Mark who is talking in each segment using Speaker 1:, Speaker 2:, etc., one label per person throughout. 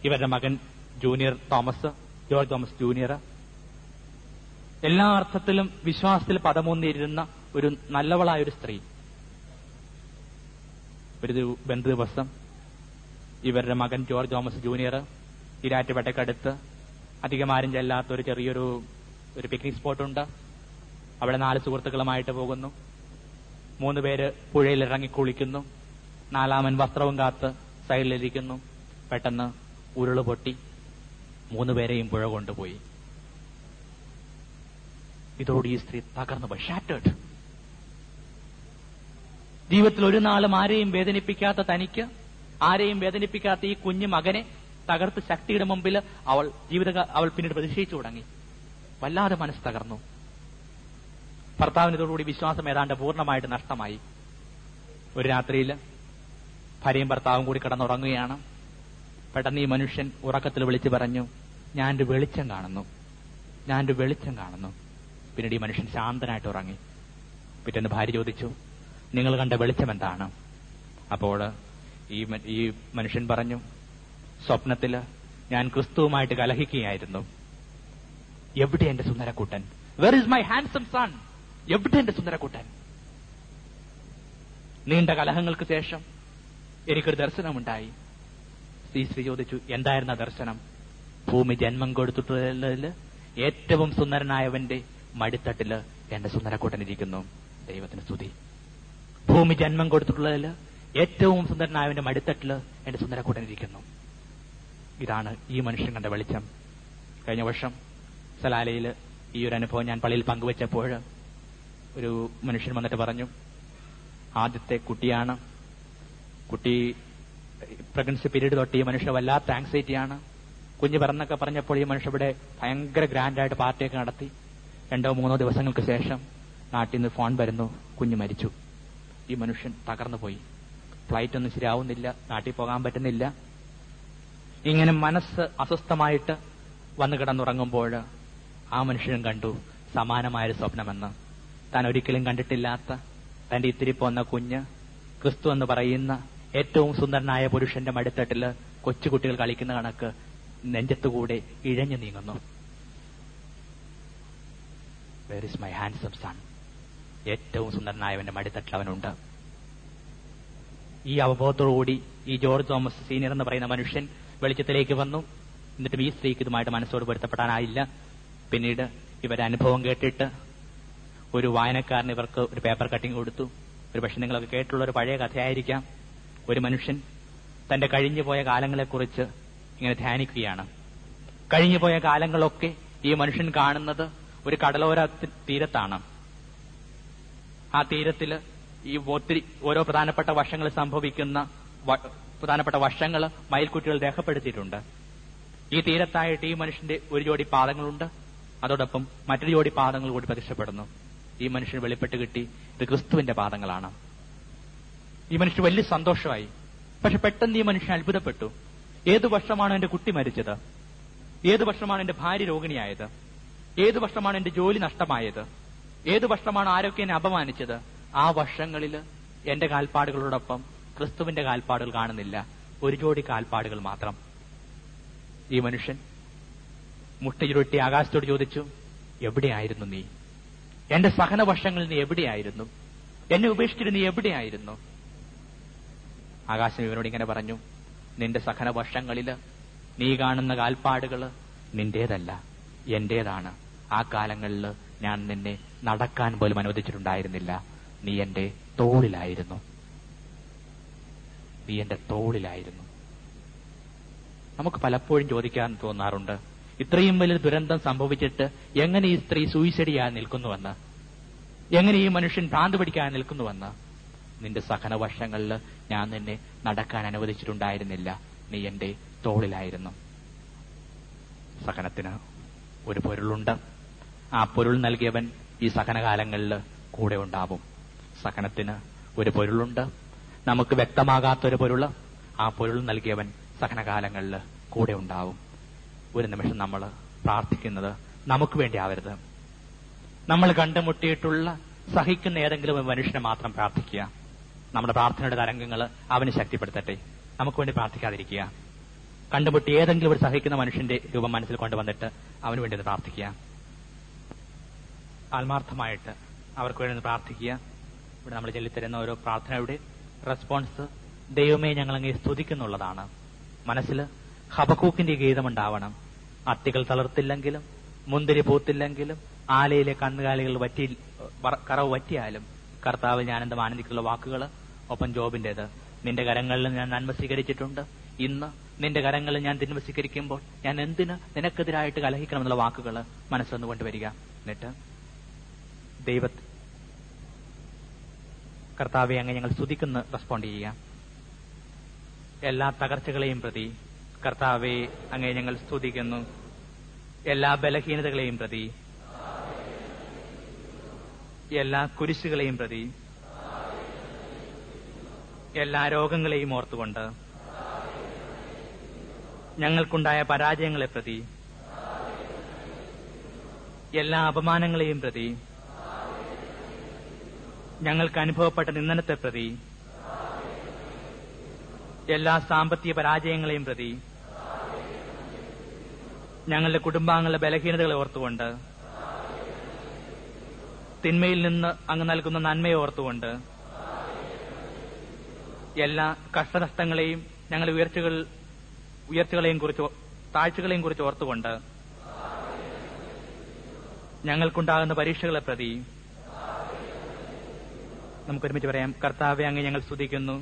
Speaker 1: ഇവരുടെ മകൻ junior Thomas George Thomas junior എല്ലാ അർത്ഥത്തിലും വിശ്വാസത്തിൽ പദമൂന്നിയിരുന്ന ഒരു നല്ലവളായ ഒരു സ്ത്രീ ഒരു ദി- ബന്ധു ദിവസം ഇവരുടെ മകൻ ജോർജ് തോമസ് ജൂനിയർ ഇരാറ്റുപേട്ടക്കടുത്ത് അധികം ആരും ചെല്ലാത്ത ഒരു ചെറിയൊരു ഒരു പിക്നിക് സ്പോട്ടുണ്ട് അവിടെ നാല് സുഹൃത്തുക്കളുമായിട്ട് പോകുന്നു മൂന്ന് പേര് പുഴയിൽ ഇറങ്ങി കുളിക്കുന്നു നാലാമൻ വസ്ത്രവും കാത്ത് സൈഡിലിരിക്കുന്നു പെട്ടെന്ന് ഉരുള് പൊട്ടി മൂന്ന് പേരെയും പുഴ കൊണ്ടുപോയി ഇതോടെ ഈ സ്ത്രീ തകർന്നു പോയി ഷാറ്റേഡ് ജീവിതത്തിൽ ഒരു നാളും ആരെയും വേദനിപ്പിക്കാത്ത തനിക്ക് ആരെയും വേദനിപ്പിക്കാത്ത ഈ കുഞ്ഞു മകനെ തകർത്ത് ശക്തിയുടെ മുമ്പിൽ അവൾ ജീവിത അവൾ പിന്നീട് പ്രതിഷേധിച്ചു തുടങ്ങി വല്ലാതെ മനസ്സ് തകർന്നു ഭർത്താവിന് ഇതോടുകൂടി വിശ്വാസം ഏതാണ്ട് പൂർണ്ണമായിട്ട് നഷ്ടമായി ഒരു രാത്രിയിൽ ഭാര്യയും ഭർത്താവും കൂടി കിടന്നുറങ്ങുകയാണ് പെട്ടെന്ന് ഈ മനുഷ്യൻ ഉറക്കത്തിൽ വിളിച്ചു പറഞ്ഞു ഞാൻ ഒരു വെളിച്ചം കാണുന്നു ഞാൻ ഒരു വെളിച്ചം കാണുന്നു പിന്നീട് ഈ മനുഷ്യൻ ശാന്തനായിട്ട് ഉറങ്ങി പിറ്റേന്ന് ഭാര്യ ചോദിച്ചു നിങ്ങൾ കണ്ട വെളിച്ചം എന്താണ് അപ്പോൾ ഈ മ- ഈ മനുഷ്യൻ പറഞ്ഞു സ്വപ്നത്തില് ഞാൻ ക്രിസ്തുവുമായിട്ട് കലഹിക്കുകയായിരുന്നു എവിടെ എന്റെ സുന്ദരക്കുട്ടൻ where is my handsome son എവിടെ എന്റെ സുന്ദരക്കുട്ടൻ നീണ്ട കലഹങ്ങൾക്ക് ശേഷം എനിക്കൊരു ദർശനമുണ്ടായി ഈ സ്ത്രീ ചോദിച്ചു എന്തായിരുന്ന ദർശനം ഭൂമി ജന്മം കൊടുത്തിട്ടുള്ളതിൽ ഏറ്റവും സുന്ദരനായവന്റെ മടിത്തട്ടില് എന്റെ സുന്ദരക്കൂട്ടൻ ഇരിക്കുന്നു ദൈവത്തിന് സ്തുതി ഭൂമി ജന്മം കൊടുത്തിട്ടുള്ളതിൽ ഏറ്റവും സുന്ദരനായവന്റെ മടിത്തട്ടില് എന്റെ സുന്ദരക്കൂട്ടൻ ഇരിക്കുന്നു ഇതാണ് ഈ മനുഷ്യൻ കണ്ട വെളിച്ചം കഴിഞ്ഞ വർഷം സലാലയിൽ ഈ ഒരു അനുഭവം ഞാൻ പള്ളിയിൽ പങ്കുവച്ചപ്പോൾ ഒരു മനുഷ്യൻ വന്നിട്ട് പറഞ്ഞു ആദ്യത്തെ കുട്ടിയാണ് കുട്ടി പ്രഗ്നൻസി പീരീഡ് തൊട്ട് ഈ മനുഷ്യ വല്ലാത്ത ആങ്സൈറ്റിയാണ് കുഞ്ഞ് പിറന്നൊക്കെ പറഞ്ഞപ്പോൾ ഈ മനുഷ്യ ഇവിടെ ഭയങ്കര ഗ്രാൻഡായിട്ട് പാർട്ടിയൊക്കെ നടത്തി രണ്ടോ മൂന്നോ ദിവസങ്ങൾക്ക് ശേഷം നാട്ടിൽ നിന്ന് ഫോൺ വരുന്നു കുഞ്ഞ് മരിച്ചു ഈ മനുഷ്യൻ തകർന്നു പോയി ഫ്ലൈറ്റ് ഒന്നും ശരിയാവുന്നില്ല നാട്ടിൽ പോകാൻ പറ്റുന്നില്ല ഇങ്ങനെ മനസ്സ് അസ്വസ്ഥമായിട്ട് വന്നു കിടന്നുറങ്ങുമ്പോൾ ആ മനുഷ്യനും കണ്ടു സമാനമായൊരു സ്വപ്നമെന്ന് താൻ ഒരിക്കലും കണ്ടിട്ടില്ലാത്ത തന്റെ ഇത്തിരി പോന്ന കുഞ്ഞ് ക്രിസ്തു എന്ന് പറയുന്ന ഏറ്റവും സുന്ദരനായ പുരുഷന്റെ മടിത്തട്ടില് കൊച്ചുകുട്ടികൾ കളിക്കുന്ന കണക്ക് നെഞ്ചത്തുകൂടെ ഇഴഞ്ഞു നീങ്ങുന്നു where is my handsome son ഏറ്റവും സുന്ദരനായവന്റെ മടിത്തട്ടിൽ അവനുണ്ട് ഈ അവബോധത്തോടുകൂടി ഈ ജോർജ് തോമസ് സീനിയർ എന്ന് പറയുന്ന മനുഷ്യൻ വെളിച്ചത്തിലേക്ക് വന്നു എന്നിട്ടും ഈ സ്ത്രീക്ക് ഇതുമായിട്ട് മനസ്സോട് പൊരുത്തപ്പെടാനായില്ല പിന്നീട് ഇവരുടെ അനുഭവം കേട്ടിട്ട് ഒരു വായനക്കാരന് ഇവർക്ക് ഒരു പേപ്പർ കട്ടിംഗ് കൊടുത്തു ഒരു പക്ഷെ നിങ്ങളൊക്കെ കേട്ടുള്ള ഒരു പഴയ കഥയായിരിക്കാം ഒരു മനുഷ്യൻ തന്റെ കഴിഞ്ഞുപോയ കാലങ്ങളെക്കുറിച്ച് ഇങ്ങനെ ധ്യാനിക്കുകയാണ് കഴിഞ്ഞുപോയ കാലങ്ങളൊക്കെ ഈ മനുഷ്യൻ കാണുന്നത് ഒരു കടലോര തി- തീരത്താണ് ആ തീരത്തില് ഈ ഒത്തിരി ഓരോ പ്രധാനപ്പെട്ട വശങ്ങൾ സംഭവിക്കുന്ന വ- പ്രധാനപ്പെട്ട വശങ്ങൾ മയിൽക്കുട്ടികൾ രേഖപ്പെടുത്തിയിട്ടുണ്ട് ഈ തീരത്തായിട്ട് ഈ മനുഷ്യന്റെ ഒരു ജോഡി പാദങ്ങളുണ്ട് അതോടൊപ്പം മറ്റൊരു ജോഡി പാദങ്ങൾ കൂടി പ്രത്യക്ഷപ്പെടുന്നു ഈ മനുഷ്യൻ വെളിപ്പെട്ട് കിട്ടി ഇത് ക്രിസ്തുവിന്റെ പാദങ്ങളാണ് ഈ മനുഷ്യൻ വലിയ സന്തോഷമായി പക്ഷെ പെട്ടെന്ന് ഈ മനുഷ്യൻ അത്ഭുതപ്പെട്ടു ഏതു വർഷമാണ് എന്റെ കുട്ടി മരിച്ചത് ഏതു വർഷമാണ് എന്റെ ഭാര്യ രോഗിണിയായത് ഏതു വർഷമാണ് എന്റെ ജോലി നഷ്ടമായത് ഏതു വർഷമാണ് ആരൊക്കെ എന്നെ അപമാനിച്ചത് ആ വർഷങ്ങളിൽ എന്റെ കാൽപ്പാടുകളോടൊപ്പം ക്രിസ്തുവിന്റെ കാൽപ്പാടുകൾ കാണുന്നില്ല ഒരു ജോഡി കാൽപ്പാടുകൾ മാത്രം ഈ മനുഷ്യൻ മുട്ടയുരുട്ടി ആകാശത്തോട് ചോദിച്ചു എവിടെയായിരുന്നു നീ എന്റെ സഹന വർഷങ്ങളിൽ നീ എവിടെയായിരുന്നു എന്നെ ഉപേക്ഷിച്ചിട്ട് നീ എവിടെയായിരുന്നു ആകാശം ഇവനോട് ഇങ്ങനെ പറഞ്ഞു നിന്റെ സഹന വർഷങ്ങളില് നീ കാണുന്ന കാൽപ്പാടുകള് നിന്റേതല്ല എന്റേതാണ് ആ കാലങ്ങളിൽ ഞാൻ നിന്നെ നടക്കാൻ പോലും അനുവദിച്ചിട്ടുണ്ടായിരുന്നില്ല നീ എന്റെ തോളിലായിരുന്നു നീ എന്റെ തോളിലായിരുന്നു നമുക്ക് പലപ്പോഴും ചോദിക്കാൻ തോന്നാറുണ്ട് ഇത്രയും വലിയ ദുരന്തം സംഭവിച്ചിട്ട് എങ്ങനെ ഈ സ്ത്രീ സൂയിസൈഡ് ചെയ്യാൻ നിൽക്കുന്നുവെന്ന് എങ്ങനെ ഈ മനുഷ്യൻ ഭ്രാന്ത് പിടിക്കാൻ നിൽക്കുന്നുവെന്ന് നിന്റെ സഹന വർഷങ്ങളിൽ ഞാൻ നിന്നെ നടക്കാൻ അനുവദിച്ചിട്ടുണ്ടായിരുന്നില്ല നീ എന്റെ തോളിലായിരുന്നു സഹനത്തിന് ഒരു പൊരുളുണ്ട് ആ പൊരുൾ നൽകിയവൻ ഈ സഹനകാലങ്ങളിൽ കൂടെ ഉണ്ടാവും സഹനത്തിന് ഒരു പൊരുളുണ്ട് നമുക്ക് വ്യക്തമാകാത്തൊരു പൊരുള് ആ പൊരുൾ നൽകിയവൻ സഹനകാലങ്ങളിൽ കൂടെ ഉണ്ടാവും ഒരു നിമിഷം നമ്മൾ പ്രാർത്ഥിക്കുന്നത് നമുക്ക് വേണ്ടി ആവരുത് നമ്മൾ കണ്ടുമുട്ടിയിട്ടുള്ള സഹിക്കുന്ന ഏതെങ്കിലും ഒരു മനുഷ്യനെ മാത്രം പ്രാർത്ഥിക്കുക നമ്മുടെ പ്രാർത്ഥനയുടെ തരംഗങ്ങൾ അവന് ശക്തിപ്പെടുത്തട്ടെ നമുക്ക് വേണ്ടി പ്രാർത്ഥിക്കാതിരിക്കുക കണ്ടുമുട്ടി ഏതെങ്കിലും ഒരു സഹിക്കുന്ന മനുഷ്യന്റെ രൂപം മനസ്സിൽ കൊണ്ടുവന്നിട്ട് അവന് വേണ്ടി ഒന്ന് പ്രാർത്ഥിക്കുക ആത്മാർത്ഥമായിട്ട് അവർക്ക് വേണ്ടി ഒന്ന് പ്രാർത്ഥിക്കുക ഇവിടെ നമ്മൾ ചൊല്ലിത്തരുന്ന ഓരോ പ്രാർത്ഥനയുടെ റെസ്പോൺസ് ദൈവമേ ഞങ്ങൾ അങ്ങേ സ്തുതിക്കുന്നുള്ളതാണ് മനസ്സിൽ ഹബക്കൂക്കിന്റെ ഗീതം ഉണ്ടാവണം അത്തികൾ തളർത്തില്ലെങ്കിലും മുന്തിരി പൂത്തില്ലെങ്കിലും ആലയിലെ കന്നുകാലികൾ വറ്റി വറ- കറവ് വറ്റിയാലും കർത്താവ് ഞാനെന്തും ആനന്ദിക്കുള്ള വാക്കുകൾ ഒപ്പം ജോബിന്റേത് നിന്റെ കരങ്ങളിൽ ഞാൻ നന്മ സ്വീകരിച്ചിട്ടുണ്ട് ഇന്ന് നിന്റെ കരങ്ങളിൽ ഞാൻ തിന്മ സ്വീകരിക്കുമ്പോൾ ഞാൻ എന്തിന് നിനക്കെതിരായിട്ട് കലഹിക്കണമെന്നുള്ള വാക്കുകൾ മനസ്സിലൊന്ന് കൊണ്ടുവരിക എന്നിട്ട് ദൈവ കർത്താവെ അങ്ങ് ഞങ്ങൾ സ്തുതിക്കുന്ന റെസ്പോണ്ട് ചെയ്യുക എല്ലാ തകർച്ചകളെയും പ്രതി കർത്താവെ അങ്ങേ ഞങ്ങൾ സ്തുതിക്കുന്നു എല്ലാ ബലഹീനതകളെയും പ്രതി എല്ലാ കുരിശുകളെയും പ്രതി എല്ലാ രോഗങ്ങളെയും ഓർത്തുകൊണ്ട് ഞങ്ങൾക്കുണ്ടായ പരാജയങ്ങളെ പ്രതി എല്ലാ അപമാനങ്ങളെയും പ്രതി ഞങ്ങൾക്ക് അനുഭവപ്പെട്ട നിന്ദനത്തെ പ്രതി എല്ലാ സാമ്പത്തിക പരാജയങ്ങളെയും പ്രതി ഞങ്ങളുടെ കുടുംബാംഗങ്ങളുടെ ബലഹീനതകളെ ഓർത്തുകൊണ്ട് തിന്മയിൽ നിന്ന് അങ്ങ് നൽകുന്ന നന്മയെ ഓർത്തുകൊണ്ട് എല്ലാ കഷ്ടനഷ്ടങ്ങളെയും ഞങ്ങളുടെ ഉയർച്ചകൾ ഉയർച്ചകളെയും കുറിച്ച് താഴ്ചകളെയും കുറിച്ച് ഓർത്തുകൊണ്ട് ഞങ്ങൾക്കുണ്ടാകുന്ന പരീക്ഷകളെ പ്രതി നമുക്ക് ഒരുമിച്ച് പറയാം കർത്താവെ അങ്ങ് ഞങ്ങൾ സ്തുതിക്കുന്നു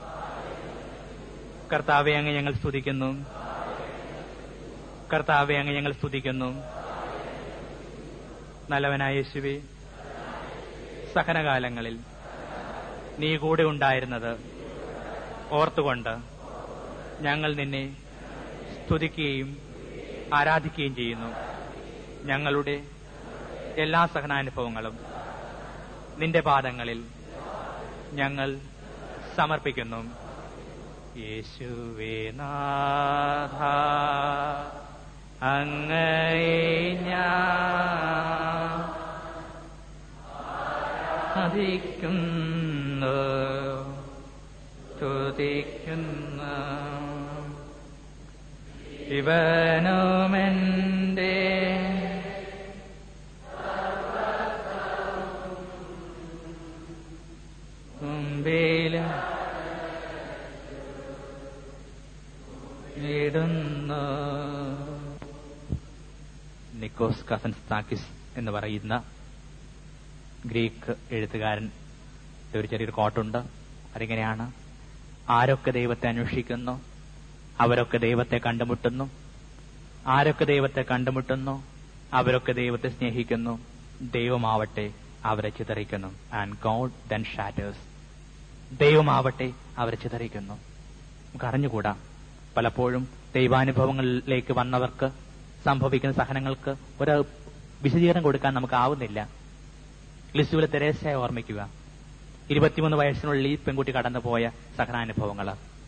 Speaker 1: കർത്താവെ അങ്ങ് ഞങ്ങൾ സ്തുതിക്കുന്നു കർത്താവെ അങ്ങ് ഞങ്ങൾ സ്തുതിക്കുന്നു നല്ലവനായ യേശുവേ സഹനകാലങ്ങളിൽ നീ കൂടെ ഉണ്ടായിരുന്നത് ഓർത്തുകൊണ്ട് ഞങ്ങൾ നിന്നെ സ്തുതിക്കുകയും ആരാധിക്കുകയും ചെയ്യുന്നു ഞങ്ങളുടെ എല്ലാ സഹനാനുഭവങ്ങളും നിന്റെ പാദങ്ങളിൽ ഞങ്ങൾ സമർപ്പിക്കുന്നു യേശുവേ നാഥ അങ്ങയെ ഞാൻ അധിക്കുന്നു സ്തുതിക്കുന്നു ഇവനുമെന്റെ മുമ്പിലും ഇടുന്നു നിക്കോസ് കസൻസ്താക്കിസ് എന്ന് പറയുന്ന ഗ്രീക്ക് എഴുത്തുകാരൻ ഒരു ചെറിയൊരു കോട്ടുണ്ട് അതിങ്ങനെയാണ് ആരൊക്കെ ദൈവത്തെ അന്വേഷിക്കുന്നു അവരൊക്കെ ദൈവത്തെ കണ്ടുമുട്ടുന്നു ആരൊക്കെ ദൈവത്തെ കണ്ടുമുട്ടുന്നു അവരൊക്കെ ദൈവത്തെ സ്നേഹിക്കുന്നു ദൈവമാവട്ടെ അവരെ ചിതറിക്കുന്നു ആൻഡ് ഗോഡ് ദെൻ ഷാറ്റേഴ്സ് ദൈവമാവട്ടെ അവരെ ചിതറിക്കുന്നു നമുക്ക് അറിഞ്ഞുകൂടാ പലപ്പോഴും ദൈവാനുഭവങ്ങളിലേക്ക് വന്നവർക്ക് സംഭവിക്കുന്ന സഹനങ്ങൾക്ക് ഒരു വിശദീകരണം കൊടുക്കാൻ നമുക്ക് ആവുന്നില്ല ലിസുവിലെ തെരേസയെ ഓർമ്മിക്കുക ഇരുപത്തിമൂന്ന് വയസ്സിനുള്ളിൽ ഈ പെൺകുട്ടി കടന്നുപോയ സഹനാനുഭവങ്ങൾ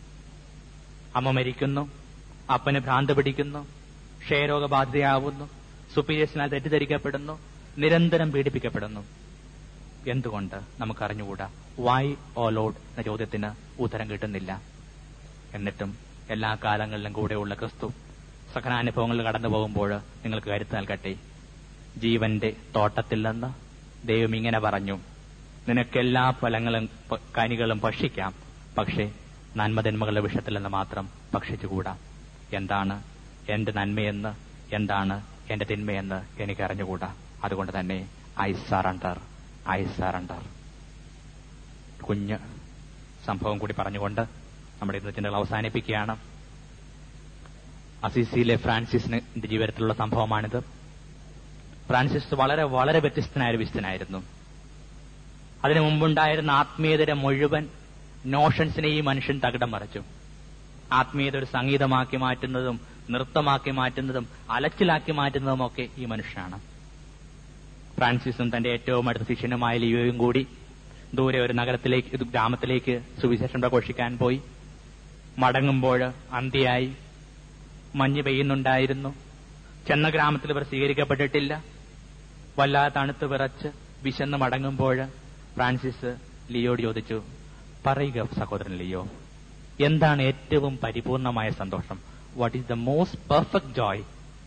Speaker 1: അമ്മ മരിക്കുന്നു അപ്പന് ഭ്രാന്ത് പിടിക്കുന്നു ക്ഷയരോഗബാധിതയാവുന്നു സുപ്പീരിയേഴ്സിനാൽ തെറ്റിദ്ധരിക്കപ്പെടുന്നു നിരന്തരം പീഡിപ്പിക്കപ്പെടുന്നു എന്തുകൊണ്ട് നമുക്കറിഞ്ഞുകൂടാ വൈ ഓ ലോഡ് എന്ന ചോദ്യത്തിന് ഉത്തരം കിട്ടുന്നില്ല എന്നിട്ടും എല്ലാ കാലങ്ങളിലും കൂടെയുള്ള ക്രിസ്തു സഹനാനുഭവങ്ങളിൽ കടന്നു പോകുമ്പോൾ നിങ്ങൾക്ക് കരുത്ത് നൽകട്ടെ ജീവന്റെ തോട്ടത്തിൽ നിന്ന് ദൈവം ഇങ്ങനെ പറഞ്ഞു നിനക്കെല്ലാ ഫലങ്ങളും പ- കനികളും ഭക്ഷിക്കാം പക്ഷേ നന്മതിന്മകളുടെ വിഷയത്തിൽ നിന്ന് മാത്രം ഭക്ഷിച്ചുകൂടാ എന്താണ് എന്റെ നന്മയെന്ന് എന്താണ് എന്റെ തിന്മയെന്ന് എനിക്ക് അറിഞ്ഞുകൂടാ അതുകൊണ്ട് തന്നെ ഐ സറണ്ടർ ഐ സറണ്ടർ കുഞ്ഞ് സംഭവം കൂടി പറഞ്ഞുകൊണ്ട് നമ്മുടെ ഇന്നത്തെ ചിന്തകൾ അവസാനിപ്പിക്കുകയാണ് അസീസിയിലെ ഫ്രാൻസിസിന്റെ ജീവിതത്തിലുള്ള സംഭവമാണിത് ഫ്രാൻസിസ് വളരെ വളരെ വ്യത്യസ്തനായ ഒരു വിശുദ്ധനായിരുന്നു അതിനു മുമ്പുണ്ടായിരുന്ന ആത്മീയതയുടെ മുഴുവൻ നോഷൻസിനെ ഈ മനുഷ്യൻ തകിടം മറിച്ചു ആത്മീയത ഒരു സംഗീതമാക്കി മാറ്റുന്നതും നൃത്തമാക്കി മാറ്റുന്നതും അലച്ചിലാക്കി മാറ്റുന്നതും ഒക്കെ ഈ മനുഷ്യനാണ് ഫ്രാൻസിസും തന്റെ ഏറ്റവും അടുത്ത ശിഷ്യനുമായ ലിയോയും കൂടി ദൂരെ ഒരു നഗരത്തിലേക്ക് ഒരു ഗ്രാമത്തിലേക്ക് സുവിശേഷം പ്രഘോഷിക്കാൻ പോയി മടങ്ങുമ്പോൾ അന്തിയായി മഞ്ഞ് പെയ്യുന്നുണ്ടായിരുന്നു ചെന്ന ഗ്രാമത്തിൽ ഇവർ സ്വീകരിക്കപ്പെട്ടിട്ടില്ല വല്ലാതെ തണുത്ത് വിറച്ച് വിശന്ന് മടങ്ങുമ്പോൾ ഫ്രാൻസിസ് ലിയോട് ചോദിച്ചു പറയുക സഹോദരൻ ലിയോ എന്താണ് ഏറ്റവും പരിപൂർണമായ സന്തോഷം what is the most perfect joy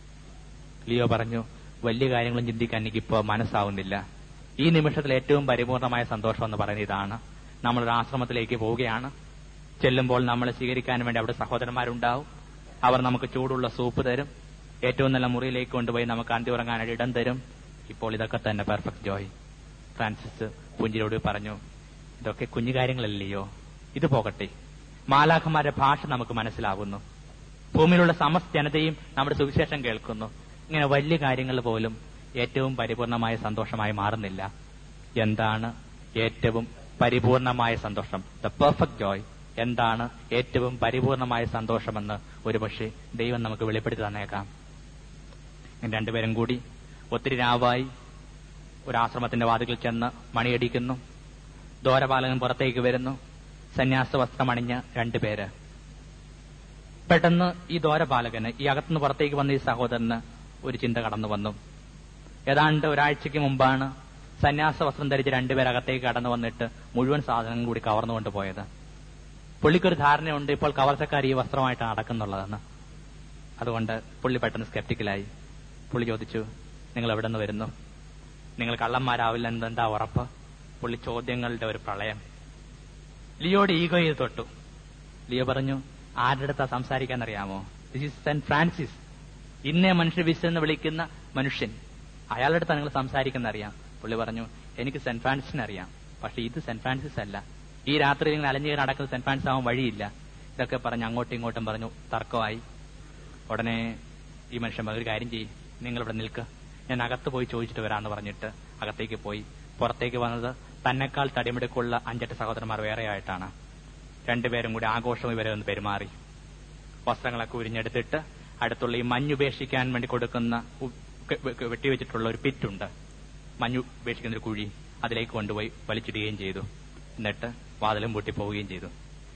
Speaker 1: Leo പറഞ്ഞു വലിയ കാര്യങ്ങളും ചിന്തിക്കാൻ എനിക്കിപ്പോ മനസ്സാവുന്നില്ല ഈ നിമിഷത്തിൽ ഏറ്റവും പരിപൂർണമായ സന്തോഷം എന്ന് പറയുന്നത് ഇതാണ് നമ്മളൊരു ആശ്രമത്തിലേക്ക് പോവുകയാണ് ചെല്ലുമ്പോൾ നമ്മളെ സ്വീകരിക്കാൻ വേണ്ടി അവിടെ സഹോദരന്മാരുണ്ടാവും അവർ നമുക്ക് ചൂടുള്ള സൂപ്പ് തരും ഏറ്റവും നല്ല മുറിയിലേക്ക് കൊണ്ടുപോയി നമുക്ക് അന്തി ഉറങ്ങാനായിട്ട് ഇടം തരും ഇപ്പോൾ ഇതൊക്കെ തന്നെ പെർഫെക്റ്റ് ജോയ് ഫ്രാൻസിസ് പുഞ്ചിരോട് പറഞ്ഞു ഇതൊക്കെ കുഞ്ഞു കാര്യങ്ങളല്ലയോ ഇത് പോകട്ടെ മാലാഖമാരുടെ ഭാഷ നമുക്ക് മനസ്സിലാകുന്നു ഭൂമിയിലുള്ള സമസ്ത ജനതയും നമ്മുടെ സുവിശേഷം കേൾക്കുന്നു ഇങ്ങനെ വലിയ കാര്യങ്ങൾ പോലും ഏറ്റവും പരിപൂർണമായ സന്തോഷമായി മാറുന്നില്ല എന്താണ് ഏറ്റവും പരിപൂർണമായ സന്തോഷം ദ പെർഫെക്റ്റ് ജോയ് എന്താണ് ഏറ്റവും പരിപൂർണമായ സന്തോഷമെന്ന് ഒരുപക്ഷെ ദൈവം നമുക്ക് വെളിപ്പെടുത്തി തന്നേക്കാം രണ്ടുപേരും കൂടി ഒത്തിരി രാവായി ഒരു ആശ്രമത്തിന്റെ വാതിൽ ചെന്ന് മണിയടിക്കുന്നു ദോരപാലകൻ പുറത്തേക്ക് വരുന്നു സന്യാസ വസ്ത്രമണിഞ്ഞ രണ്ടുപേര് പെട്ടെന്ന് ഈ ദോരപാലകന് ഈ അകത്തുനിന്ന് പുറത്തേക്ക് വന്ന ഈ സഹോദരന് ഒരു ചിന്ത കടന്നു വന്നു ഏതാണ്ട് ഒരാഴ്ചയ്ക്ക് മുമ്പാണ് സന്യാസ വസ്ത്രം ധരിച്ച് രണ്ടുപേർ അകത്തേക്ക് കടന്നു വന്നിട്ട് മുഴുവൻ സാധനങ്ങളും കൂടി കവർന്നുകൊണ്ട് പോയത് പുള്ളിക്കൊരു ധാരണയുണ്ട് ഇപ്പോൾ കവർച്ചക്കാർ ഈ വസ്ത്രമായിട്ട് നടക്കുന്നുള്ളതെന്ന് അതുകൊണ്ട് പുള്ളി പെട്ടെന്ന് സ്കെപ്റ്റിക്കലായി പുള്ളി ചോദിച്ചു നിങ്ങൾ എവിടെ നിന്ന് വരുന്നു നിങ്ങൾ കള്ളന്മാരാവില്ല എന്തെന്താ ഉറപ്പ് പുള്ളി ചോദ്യങ്ങളുടെ ഒരു പ്രളയം ലിയോയുടെ ഈഗോ ചെയ്ത് തൊട്ടു ലിയോ പറഞ്ഞു ആരുടെ അടുത്താ സംസാരിക്കാൻ അറിയാമോ ദിസ് ഇസ് സെന്റ് ഫ്രാൻസിസ് ഇന്നേ മനുഷ്യ വിശെന്ന് വിളിക്കുന്ന മനുഷ്യൻ അയാളുടെ അടുത്ത് നിങ്ങൾ സംസാരിക്കുന്ന അറിയാം പുള്ളി പറഞ്ഞു എനിക്ക് സെന്റ് ഫ്രാൻസിസിനെ അറിയാം പക്ഷെ ഇത് സെന്റ് ഫ്രാൻസിസ് അല്ല ഈ രാത്രി നിങ്ങൾ അലഞ്ഞു നടക്കുന്ന സെന്റ് ഫ്രാൻസിസ് ആവാൻ വഴിയില്ല ഇതൊക്കെ പറഞ്ഞ് അങ്ങോട്ടും ഇങ്ങോട്ടും പറഞ്ഞു തർക്കമായി ഉടനെ ഈ മനുഷ്യൻ പറഞ്ഞു, ഒരു കാര്യം ചെയ്യും നിങ്ങൾ ഇവിടെ നിൽക്ക് ഞാൻ അകത്ത് പോയി ചോദിച്ചിട്ട് വരാന്ന് പറഞ്ഞിട്ട് അകത്തേക്ക് പോയി പുറത്തേക്ക് വന്നത് തന്നെക്കാൾ തടിമിടുക്കുള്ള അഞ്ചെട്ട് സഹോദരന്മാർ വേറെ ആയിട്ടാണ് രണ്ടുപേരും കൂടി ആഘോഷം ഇവരെ ഒന്ന് പെരുമാറി വസ്ത്രങ്ങളൊക്കെ ഉരിഞ്ഞെടുത്തിട്ട് അടുത്തുള്ള ഈ മഞ്ഞുപേക്ഷിക്കാൻ വേണ്ടി കൊടുക്കുന്ന ഉ- ക- വെ- വെട്ടിവെച്ചിട്ടുള്ള ഒരു പിറ്റുണ്ട് മഞ്ഞു ഉപേക്ഷിക്കുന്ന ഒരു കുഴി അതിലേക്ക് കൊണ്ടുപോയി വലിച്ചിടുകയും ചെയ്തു എന്നിട്ട് വാതിലും പൂട്ടി പോവുകയും ചെയ്തു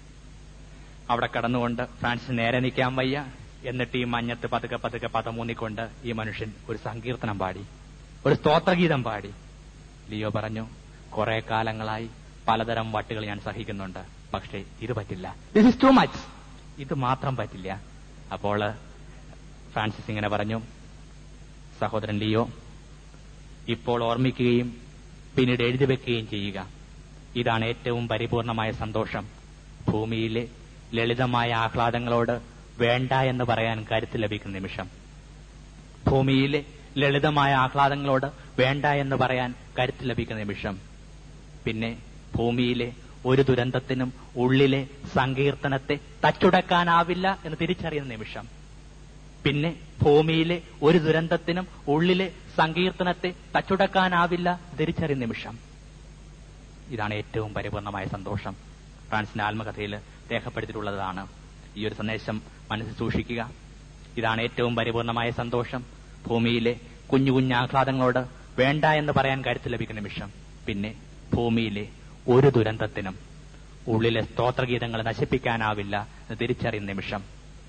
Speaker 1: അവിടെ കടന്നുകൊണ്ട് ഫ്രാൻസിസ് നേരെ നിൽക്കാൻ വയ്യ എന്നിട്ട് ഈ മഞ്ഞത്ത് പതുക്കെ പതുക്കെ പതമൂന്നിക്കൊണ്ട് ഈ മനുഷ്യൻ ഒരു സങ്കീർത്തനം പാടി ഒരു സ്തോത്രഗീതം പാടി ലിയോ പറഞ്ഞു കുറെ കാലങ്ങളായി പലതരം വട്ടുകൾ ഞാൻ സഹിക്കുന്നുണ്ട് പക്ഷേ ഇത് പറ്റില്ല ദിസ് ഇസ് ടു മച്ച് ഇത് മാത്രം പറ്റില്ല അപ്പോൾ ഫ്രാൻസിസ് ഇങ്ങനെ പറഞ്ഞു സഹോദരൻ ലിയോ ഇപ്പോൾ ഓർമ്മിക്കുകയും പിന്നീട് എഴുതി വെക്കുകയും ചെയ്യുക ഇതാണ് ഏറ്റവും പരിപൂർണമായ സന്തോഷം ഭൂമിയിലെ ലളിതമായ ആഹ്ലാദങ്ങളോട് വേണ്ട എന്ന് പറയാൻ കരുത്ത് ലഭിക്കുന്ന നിമിഷം ഭൂമിയിലെ ലളിതമായ ആഹ്ലാദങ്ങളോട് വേണ്ട എന്ന് പറയാൻ കരുത്ത് ലഭിക്കുന്ന നിമിഷം പിന്നെ ഭൂമിയിലെ ഒരു ദുരന്തത്തിനും ഉള്ളിലെ സങ്കീർത്തനത്തെ തച്ചുടക്കാനാവില്ല എന്ന് തിരിച്ചറിയുന്ന നിമിഷം പിന്നെ ഭൂമിയിലെ ഒരു ദുരന്തത്തിനും ഉള്ളിലെ സങ്കീർത്തനത്തെ തച്ചുടക്കാനാവില്ല തിരിച്ചറിയുന്ന നിമിഷം ഇതാണ് ഏറ്റവും പരിപൂർണമായ സന്തോഷം ഫ്രാൻസിന്റെ ആത്മകഥയിൽ രേഖപ്പെടുത്തിയിട്ടുള്ളതാണ് ഈ ഒരു സന്ദേശം മനസ്സിൽ സൂക്ഷിക്കുക ഇതാണ് ഏറ്റവും പരിപൂർണമായ സന്തോഷം ഭൂമിയിലെ കുഞ്ഞു കുഞ്ഞു ആഹ്ലാദങ്ങളോട് വേണ്ട എന്ന് പറയാൻ കരുത്ത് ലഭിക്കുന്ന നിമിഷം പിന്നെ ഭൂമിയിലെ ഒരു ദുരന്തത്തിനും ഉള്ളിലെ സ്തോത്രഗീതങ്ങൾ നശിപ്പിക്കാനാവില്ല എന്ന് തിരിച്ചറിയുന്ന നിമിഷം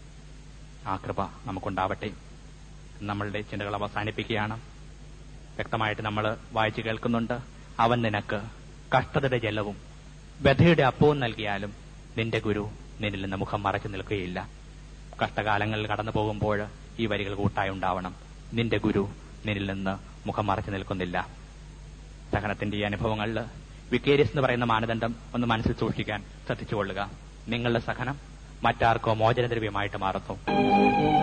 Speaker 1: ആ കൃപ നമുക്കുണ്ടാവട്ടെ നമ്മളുടെ ചിന്തകൾ അവസാനിപ്പിക്കുകയാണ് വ്യക്തമായിട്ട് നമ്മൾ വായിച്ചു കേൾക്കുന്നുണ്ട് അവൻ നിനക്ക് കഷ്ടതയുടെ ജലവും വ്യഥയുടെ അപ്പവും നൽകിയാലും നിന്റെ ഗുരു നിന്നിൽ നിന്ന് മുഖം മറച്ചു നിൽക്കുകയില്ല കഷ്ടകാലങ്ങളിൽ കടന്നു പോകുമ്പോൾ ഈ വരികൾ കൂട്ടായി ഉണ്ടാവണം നിന്റെ ഗുരു നിന്നിൽ നിന്ന് മുഖം മറച്ചു നിൽക്കുന്നില്ല സഹനത്തിന്റെ ഈ അനുഭവങ്ങളിൽ വിക്കേരിയസ് എന്ന് പറയുന്ന മാനദണ്ഡം ഒന്ന് മനസ്സിൽ സൂക്ഷിക്കാൻ ശ്രദ്ധിച്ചുകൊള്ളുക നിങ്ങളുടെ സഹനം മറ്റാർക്കോ മോചനദ്രവ്യമായിട്ട് മാറുന്നു